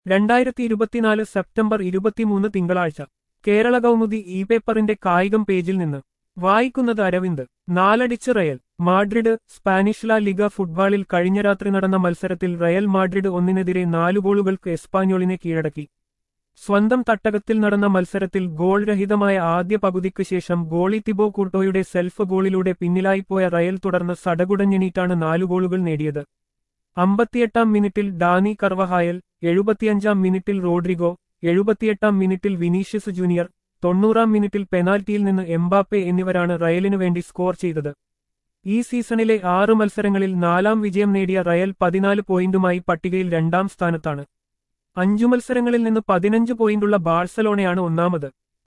രണ്ടായിരത്തി ഇരുപത്തിനാല് സെപ്റ്റംബർ ഇരുപത്തിമൂന്ന് തിങ്കളാഴ്ച കേരള കൗമുദി ഇ പേപ്പറിന്റെ കായികം പേജിൽ നിന്ന് വായിക്കുന്നത് അരവിന്ദ് നാലടിച്ച് Real Madrid Spanish La Liga ഫുട്ബോളിൽ കഴിഞ്ഞ രാത്രി നടന്ന മത്സരത്തിൽ റയൽ മാഡ്രിഡ് ഒന്നിനെതിരെ നാലു ഗോളുകൾക്ക് എസ്പാഞ്ഞോളിനെ കീഴടക്കി സ്വന്തം തട്ടകത്തിൽ നടന്ന മത്സരത്തിൽ ഗോൾ രഹിതമായ ആദ്യ പകുതിക്ക് ശേഷം ഗോളി തിബോ കൂർട്ടോയുടെ സെൽഫ് ഗോളിലൂടെ പിന്നിലായിപ്പോയ റയൽ തുടർന്ന് സടകുടഞ്ഞെണീറ്റാണ് നാലു ഗോളുകൾ നേടിയത് അമ്പത്തിയെട്ടാം മിനിറ്റിൽ ഡാനി കർവഹായൽ എഴുപത്തിയഞ്ചാം മിനിറ്റിൽ റോഡ്രിഗോ എഴുപത്തിയെട്ടാം മിനിറ്റിൽ വിനീഷ്യസ് ജൂനിയർ തൊണ്ണൂറാം മിനിറ്റിൽ പെനാൽറ്റിയിൽ നിന്ന് എംബാപ്പെ എന്നിവരാണ് റയലിനു വേണ്ടി സ്കോർ ചെയ്തത് ഈ സീസണിലെ ആറ് മത്സരങ്ങളിൽ നാലാം വിജയം നേടിയ റയൽ പതിനാല് പോയിന്റുമായി പട്ടികയിൽ രണ്ടാം സ്ഥാനത്താണ് അഞ്ചു മത്സരങ്ങളിൽ നിന്ന് പതിനഞ്ച് പോയിന്റുള്ള ബാഴ്സലോണയാണ് ഒന്നാമത്